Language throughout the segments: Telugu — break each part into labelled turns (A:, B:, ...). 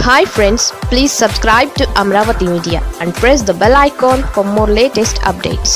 A: hi friends please subscribe to Amaravati media and press the bell icon for more latest updates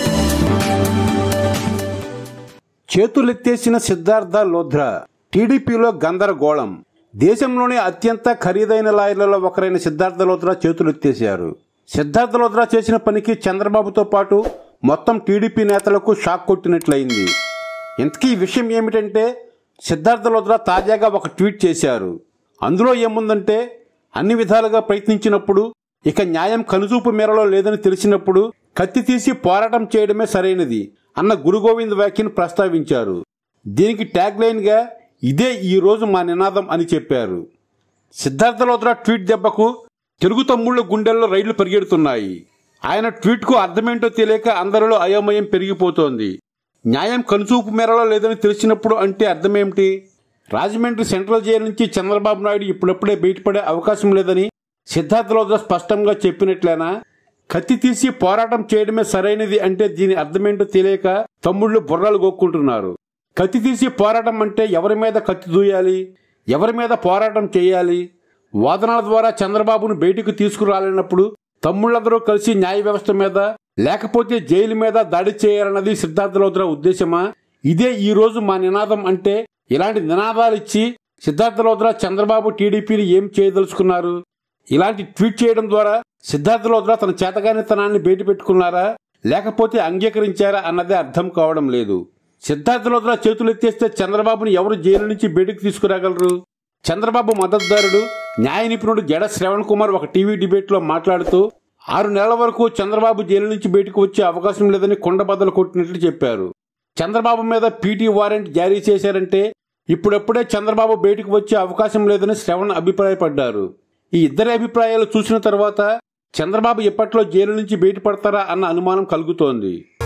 B: చేతులెత్తేసిన సిద్ధార్థ లోధ్రా టీడీపీలో గందరగోళం దేశంలోనే అత్యంత ఖరీదైన లాయర్లలో ఒకరైన సిద్ధార్థ లోధ్రా చేతులెత్తేశారు సిద్ధార్థ లోధ్రా చేసిన పనికి చంద్రబాబుతో పాటు మొత్తం టీడీపీ నేతలకు షాక్ కొట్టినట్లయింది ఇంతకీ ఈ విషయం ఏమిటంటే సిద్ధార్థ లోధ్రా తాజాగా ఒక ట్వీట్ చేశారు అందులో ఏముందంటే అన్ని విధాలుగా ప్రయత్నించినప్పుడు ఇక న్యాయం కనుచూపు మేరలో లేదని తెలిసినప్పుడు కత్తి తీసి పోరాటం చేయడమే సరైనది అన్న గురు గోవింద్ వ్యాఖ్యను ప్రస్తావించారు దీనికి ట్యాగ్ లైన్గా ఇదే ఈ రోజు మా నినాదం అని చెప్పారు సిద్ధార్థ లోత్రా ట్వీట్ దెబ్బకు తెలుగు తమ్ముళ్ల గుండెల్లో రైళ్లు పరిగెడుతున్నాయి ఆయన ట్వీట్కు అర్థమేంటో తెలియక అందరిలో అయోమయం పెరిగిపోతోంది న్యాయం కనుచూపు మేరలో లేదని తెలిసినప్పుడు అంటే అర్థమేమిటి రాజమండ్రి సెంట్రల్ జైలు నుంచి చంద్రబాబు నాయుడు ఇప్పుడప్పుడే బయటపడే అవకాశం లేదని సిద్ధార్థ లోద్రా స్పష్టంగా చెప్పినట్లేనా కత్తి తీసి పోరాటం చేయడమే సరైనది అంటే దీని అర్థమేంటో తెలియక తమ్ముళ్ళు బుర్రలు గోక్కుంటున్నారు కత్తి తీసి పోరాటం అంటే ఎవరి మీద కత్తి దూయాలి ఎవరి మీద పోరాటం చేయాలి వాదనల ద్వారా చంద్రబాబును బయటకు తీసుకురాలేనప్పుడు తమ్ముళ్ళందరూ కలిసి న్యాయ వ్యవస్థ మీద లేకపోతే జైలు మీద దాడి చేయాలన్నది సిద్ధార్థ లోత్రా ఉద్దేశమా ఇదే ఈ రోజు మా నినాదం అంటే ఇలాంటి నినాదాలు ఇచ్చి సిద్ధార్థ లోత్రా చంద్రబాబు టీడీపీని ఏం చేయదలుచుకున్నారు ఇలాంటి ట్వీట్ చేయడం ద్వారా సిద్ధార్థ లోత్రా తన చేతగానితనాన్ని బయట పెట్టుకున్నారా లేకపోతే అంగీకరించారా అన్నదే అర్థం కావడం లేదు సిద్ధార్థ లోత్రా చేతులెత్తేస్తే చంద్రబాబుని ఎవరు జైలు నుంచి బయటకు తీసుకురాగలరు చంద్రబాబు మద్దతుదారుడు న్యాయ నిపుణుడు జడ శ్రవణ్ కుమార్ ఒక టీవీ డిబేట్లో మాట్లాడుతూ ఆరు నెలల వరకు చంద్రబాబు జైలు నుంచి బయటకు వచ్చే అవకాశం లేదని కొండబద్దలు కొట్టినట్లు చెప్పారు చంద్రబాబు మీద పీటీ వారెంట్ జారీ చేశారంటే ఇప్పుడప్పుడే చంద్రబాబు బయటకు వచ్చే అవకాశం లేదని శ్రవణ్ అభిప్రాయపడ్డారు ఈ ఇద్దరి అభిప్రాయాలు చూసిన తర్వాత చంద్రబాబు ఎప్పట్లో జైలు నుంచి బయటపడతారా అన్న అనుమానం కలుగుతోంది